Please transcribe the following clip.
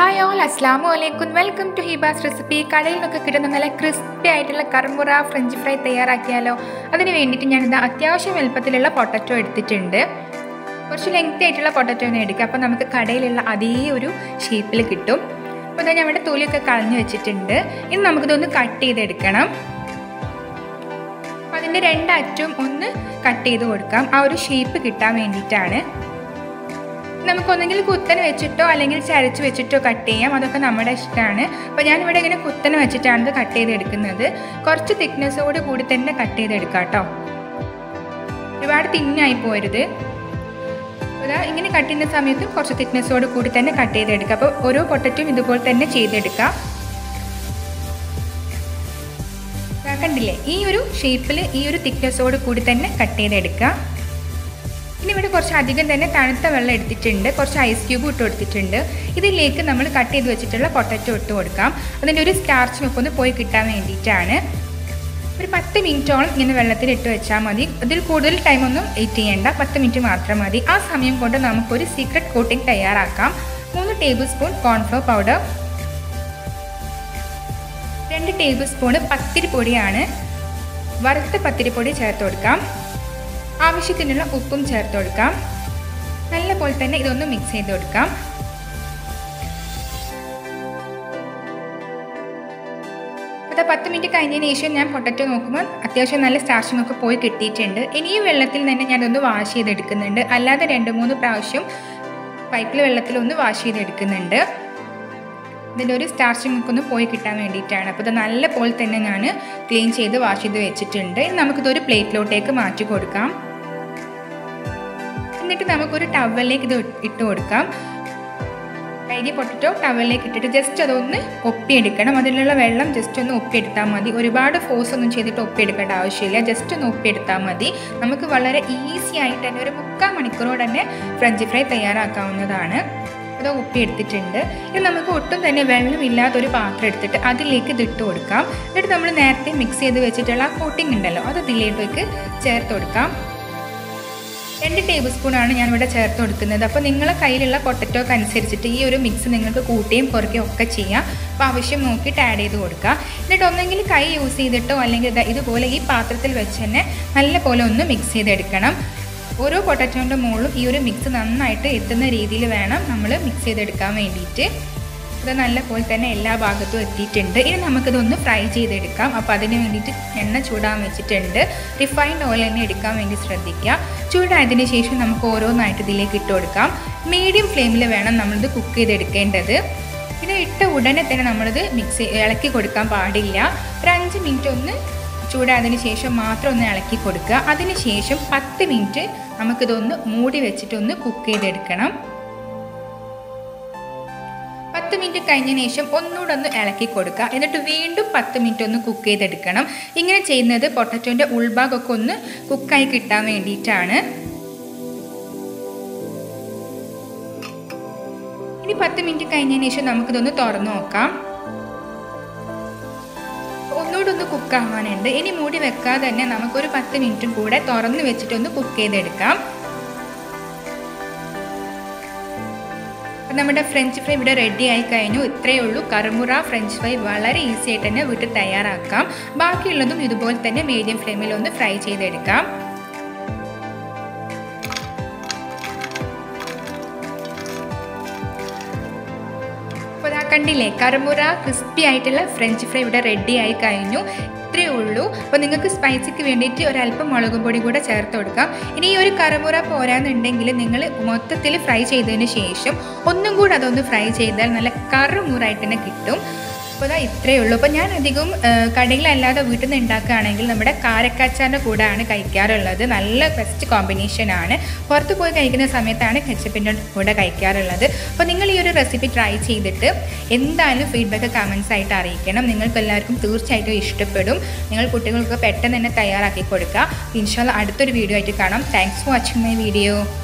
hi all അസ്ലാമു അലൈക്കും welcome to ഹിബാസ് recipe കടയിൽ നിന്നൊക്കെ കിട്ടുന്ന നല്ല ക്രിസ്പി ആയിട്ടുള്ള കർമുറ ഫ്രഞ്ച് ഫ്രൈ തയ്യാറാക്കിയാലോ അതിന് വേണ്ടിയിട്ട് ഞാനിത് അത്യാവശ്യം വലുപ്പത്തിലുള്ള പൊട്ടറ്റോ എടുത്തിട്ടുണ്ട് കുറച്ച് ലെങ്തി ആയിട്ടുള്ള പൊട്ടറ്റോ തന്നെ എടുക്കുക അപ്പോൾ നമുക്ക് കടയിലുള്ള അതേ ഒരു ഷേപ്പിൽ കിട്ടും അപ്പോൾ ഇതാ ഞാൻ ഇവിടെ തൊലിയൊക്കെ കളഞ്ഞു വെച്ചിട്ടുണ്ട് ഇനി നമുക്കിതൊന്ന് കട്ട് ചെയ്തെടുക്കണം അപ്പോൾ അതിൻ്റെ രണ്ടറ്റും ഒന്ന് കട്ട് ചെയ്ത് കൊടുക്കാം ആ ഒരു ഷേപ്പ് കിട്ടാൻ വേണ്ടിയിട്ടാണ് നമുക്കൊന്നെങ്കിൽ കുത്തനെ വെച്ചിട്ടോ അല്ലെങ്കിൽ ചരച്ച് വെച്ചിട്ടോ കട്ട് ചെയ്യാം അതൊക്കെ നമ്മുടെ ഇഷ്ടമാണ് അപ്പോൾ ഞാനിവിടെ ഇങ്ങനെ കുത്തനെ വെച്ചിട്ടാണ് ഇത് കട്ട് ചെയ്തെടുക്കുന്നത് കുറച്ച് തിക്നെസ്സോട് കൂടി തന്നെ കട്ട് ചെയ്തെടുക്കാം കേട്ടോ ഒരുപാട് തിന്നായി പോരുത് ഇതാ ഇങ്ങനെ കട്ട് ചെയ്യുന്ന സമയത്ത് കുറച്ച് തിക്നെസ്സോട് കൂടി തന്നെ കട്ട് ചെയ്തെടുക്കുക അപ്പോൾ ഓരോ പൊട്ടറ്റും ഇതുപോലെ തന്നെ ചെയ്തെടുക്കാം കണ്ടില്ലേ ഈ ഒരു ഷേപ്പിൽ ഈ ഒരു തിക്നെസ്സോട് കൂടി തന്നെ കട്ട് ചെയ്തെടുക്കുക ഇനി ഇവിടെ കുറച്ച് അധികം തന്നെ തണുത്ത വെള്ളം എടുത്തിട്ടുണ്ട് കുറച്ച് ഐസ് ക്യൂബ് ഇട്ട് കൊടുത്തിട്ടുണ്ട് ഇതിലേക്ക് നമ്മൾ കട്ട് ചെയ്ത് വെച്ചിട്ടുള്ള പൊട്ടറ്റോ ഇട്ട് കൊടുക്കാം അതിൻ്റെ ഒരു സ്റ്റാർച്ച് ഒക്കെ ഒന്ന് പോയി കിട്ടാൻ വേണ്ടിയിട്ടാണ് ഒരു പത്ത് മിനിറ്റോളം ഇങ്ങനെ വെള്ളത്തിൽ ഇട്ട് വെച്ചാൽ മതി ഇതിൽ കൂടുതൽ ടൈമൊന്നും വെയിറ്റ് ചെയ്യേണ്ട പത്ത് മിനിറ്റ് മാത്രം മതി ആ സമയം കൊണ്ട് നമുക്കൊരു സീക്രട്ട് കോട്ടിംഗ് തയ്യാറാക്കാം മൂന്ന് ടേബിൾ സ്പൂൺ കോൺഫ്ലോർ പൗഡർ രണ്ട് ടേബിൾ സ്പൂണ് പത്തിരിപ്പൊടിയാണ് വറുത്ത പത്തിരിപ്പൊടി ചേർത്ത് കൊടുക്കാം ആവശ്യത്തിനുള്ള ഉപ്പും ചേർത്ത് കൊടുക്കാം നല്ല പോലെ തന്നെ ഇതൊന്ന് മിക്സ് ചെയ്ത് കൊടുക്കാം അപ്പോൾ പത്ത് മിനിറ്റ് കഴിഞ്ഞതിന് ശേഷം ഞാൻ പൊട്ടറ്റോ നോക്കുമ്പോൾ അത്യാവശ്യം നല്ല സ്റ്റാർച്ചിങ് ഒക്കെ പോയി കിട്ടിയിട്ടുണ്ട് ഇനി ഈ വെള്ളത്തിൽ തന്നെ ഞാനൊന്ന് വാഷ് ചെയ്തെടുക്കുന്നുണ്ട് അല്ലാതെ രണ്ട് മൂന്ന് പ്രാവശ്യം പൈപ്പിൽ വെള്ളത്തിലൊന്ന് വാഷ് ചെയ്തെടുക്കുന്നുണ്ട് ഇതിൻ്റെ ഒരു സ്റ്റാർച്ചിങ് ഒക്കെ ഒന്ന് പോയി കിട്ടാൻ വേണ്ടിയിട്ടാണ് അപ്പോൾ ഇത് നല്ല പോലെ തന്നെ ഞാൻ ക്ലീൻ ചെയ്ത് വാഷ് ചെയ്ത് വെച്ചിട്ടുണ്ട് ഇനി നമുക്കിതൊരു പ്ലേറ്റിലോട്ടേക്ക് മാറ്റി കൊടുക്കാം എന്നിട്ട് നമുക്കൊരു ടവലിലേക്ക് ഇത് ഇട്ട് കൊടുക്കാം കൈരി പൊട്ടിട്ടോ ടവലിലേക്ക് ഇട്ടിട്ട് ജസ്റ്റ് അതൊന്ന് ഒപ്പിയെടുക്കണം അതിലുള്ള വെള്ളം ജസ്റ്റ് ഒന്ന് ഒപ്പിയെടുത്താൽ മതി ഒരുപാട് ഫോഴ്സ് ഒന്നും ചെയ്തിട്ട് ഒപ്പിയെടുക്കേണ്ട ആവശ്യമില്ല ജസ്റ്റ് ഒന്ന് ഒപ്പിയെടുത്താൽ മതി നമുക്ക് വളരെ ഈസി ആയിട്ട് തന്നെ ഒരു മുക്കാൽ മണിക്കൂറോടെ തന്നെ ഫ്രഞ്ച് ഫ്രൈ തയ്യാറാക്കാവുന്നതാണ് അത് ഒപ്പിയെടുത്തിട്ടുണ്ട് ഇനി നമുക്ക് ഒട്ടും തന്നെ വെള്ളമില്ലാത്തൊരു പാത്രം എടുത്തിട്ട് അതിലേക്ക് ഇത് ഇട്ട് കൊടുക്കാം എന്നിട്ട് നമ്മൾ നേരത്തെ മിക്സ് ചെയ്ത് വെച്ചിട്ടുള്ള ആ കോട്ടിംഗ് ഉണ്ടല്ലോ അത് ഇതിലേക്ക് ചേർത്ത് കൊടുക്കാം രണ്ട് ടേബിൾ സ്പൂണാണ് ഞാനിവിടെ ചേർത്ത് കൊടുക്കുന്നത് അപ്പോൾ നിങ്ങളെ കയ്യിലുള്ള പൊട്ടറ്റോക്ക് അനുസരിച്ചിട്ട് ഈ ഒരു മിക്സ് നിങ്ങൾക്ക് കൂട്ടുകയും കുറയ്ക്കുകയും ഒക്കെ ചെയ്യാം അപ്പോൾ ആവശ്യം നോക്കിയിട്ട് ആഡ് ചെയ്ത് കൊടുക്കുക എന്നിട്ട് ഒന്നെങ്കിൽ കൈ യൂസ് ചെയ്തിട്ടോ അല്ലെങ്കിൽ ഇതുപോലെ ഈ പാത്രത്തിൽ വെച്ച് തന്നെ നല്ല പോലെ ഒന്ന് മിക്സ് ചെയ്തെടുക്കണം ഓരോ പൊട്ടറ്റോൻ്റെ മുകളിലും ഈ ഒരു മിക്സ് നന്നായിട്ട് എത്തുന്ന രീതിയിൽ വേണം നമ്മൾ മിക്സ് ചെയ്തെടുക്കാൻ വേണ്ടിയിട്ട് ഇത് നല്ല പോലെ തന്നെ എല്ലാ ഭാഗത്തും എത്തിയിട്ടുണ്ട് ഇനി നമുക്കിതൊന്ന് ഫ്രൈ ചെയ്തെടുക്കാം അപ്പോൾ അതിന് വേണ്ടിയിട്ട് എണ്ണ ചൂടാൻ വെച്ചിട്ടുണ്ട് റിഫൈൻഡ് ഓയിൽ തന്നെ എടുക്കാൻ വേണ്ടി ശ്രദ്ധിക്കുക ചൂടായതിന് ശേഷം നമുക്ക് ഓരോന്നായിട്ട് ഇതിലേക്ക് ഇട്ട് കൊടുക്കാം മീഡിയം ഫ്ലെയിമിൽ വേണം നമ്മളിത് കുക്ക് ചെയ്തെടുക്കേണ്ടത് ഇത് ഇട്ട ഉടനെ തന്നെ നമ്മളിത് മിക്സ് ഇളക്കി കൊടുക്കാൻ പാടില്ല ഒരു അഞ്ച് മിനിറ്റ് ഒന്ന് ചൂടായതിന് ശേഷം മാത്രം ഒന്ന് ഇളക്കി കൊടുക്കുക അതിന് ശേഷം പത്ത് മിനിറ്റ് നമുക്കിതൊന്ന് മൂടി വെച്ചിട്ടൊന്ന് കുക്ക് ചെയ്തെടുക്കണം പത്ത് മിനിറ്റ് കഴിഞ്ഞതിന് ശേഷം ഒന്നുകൂടെ ഒന്ന് ഇളക്കി കൊടുക്കുക എന്നിട്ട് വീണ്ടും പത്ത് മിനിറ്റ് ഒന്ന് കുക്ക് ചെയ്തെടുക്കണം ഇങ്ങനെ ചെയ്യുന്നത് പൊട്ടറ്റോൻ്റെ ഉൾഭാഗമൊക്കെ ഒന്ന് കുക്കായി കിട്ടാൻ വേണ്ടിയിട്ടാണ് ഇനി പത്ത് മിനിറ്റ് കഴിഞ്ഞതിന് ശേഷം നമുക്കിതൊന്ന് തുറന്നു നോക്കാം ഒന്നുകൂടെ ഒന്ന് കുക്ക് ആവാനുണ്ട് ഇനി മൂടി വെക്കാതെ തന്നെ നമുക്കൊരു പത്ത് മിനിറ്റും കൂടെ തുറന്ന് വെച്ചിട്ടൊന്ന് കുക്ക് ചെയ്തെടുക്കാം നമ്മുടെ ഫ്രഞ്ച് ഫ്രൈ ഇവിടെ റെഡി ആയി കഴിഞ്ഞു ഇത്രയേ ഉള്ളൂ കറുമുറ ഫ്രഞ്ച് ഫ്രൈ വളരെ ഈസി ആയിട്ട് തന്നെ വീട്ടിൽ തയ്യാറാക്കാം ബാക്കിയുള്ളതും ഇതുപോലെ തന്നെ മീഡിയം ഫ്ലെയിമിൽ ഒന്ന് ഫ്രൈ ചെയ്തെടുക്കാം അപ്പോൾ ആ കണ്ടില്ലേ കറുമുറ ക്രിസ്പി ആയിട്ടുള്ള ഫ്രഞ്ച് ഫ്രൈ ഇവിടെ റെഡി ആയി കഴിഞ്ഞു ഇത്രയേ ഉള്ളൂ അപ്പോൾ നിങ്ങൾക്ക് സ്പൈസിക്ക് വേണ്ടിയിട്ട് ഒരല്പം മുളകും പൊടി കൂടെ ചേർത്ത് കൊടുക്കാം ഇനി ഈ ഒരു കറുമുറ പോരാന്നുണ്ടെങ്കിൽ നിങ്ങൾ മൊത്തത്തിൽ ഫ്രൈ ചെയ്തതിന് ശേഷം ഒന്നും കൂടെ അതൊന്ന് ഫ്രൈ ചെയ്താൽ നല്ല കറുമുറായിട്ട് തന്നെ കിട്ടും അപ്പോൾ അതാ ഇത്രയേ ഉള്ളൂ അപ്പോൾ ഞാൻ അധികം കടയിലല്ലാതെ വീട്ടിൽ നിന്ന് ഉണ്ടാക്കുകയാണെങ്കിൽ നമ്മുടെ കാരക്കാച്ചാറിൻ്റെ കൂടെയാണ് കഴിക്കാറുള്ളത് നല്ല ബെസ്റ്റ് കോമ്പിനേഷനാണ് പുറത്ത് പോയി കഴിക്കുന്ന സമയത്താണ് കെച്ചപ്പിൻ്റെ കൂടെ കഴിക്കാറുള്ളത് അപ്പോൾ നിങ്ങൾ ഈ ഒരു റെസിപ്പി ട്രൈ ചെയ്തിട്ട് എന്തായാലും ഫീഡ്ബാക്ക് കമൻസ് ആയിട്ട് അറിയിക്കണം നിങ്ങൾക്ക് എല്ലാവർക്കും തീർച്ചയായിട്ടും ഇഷ്ടപ്പെടും നിങ്ങൾ കുട്ടികൾക്ക് പെട്ടെന്ന് തന്നെ തയ്യാറാക്കി കൊടുക്കുക ഇൻഷാല്ല അടുത്തൊരു വീഡിയോ ആയിട്ട് കാണാം thanks for watching my video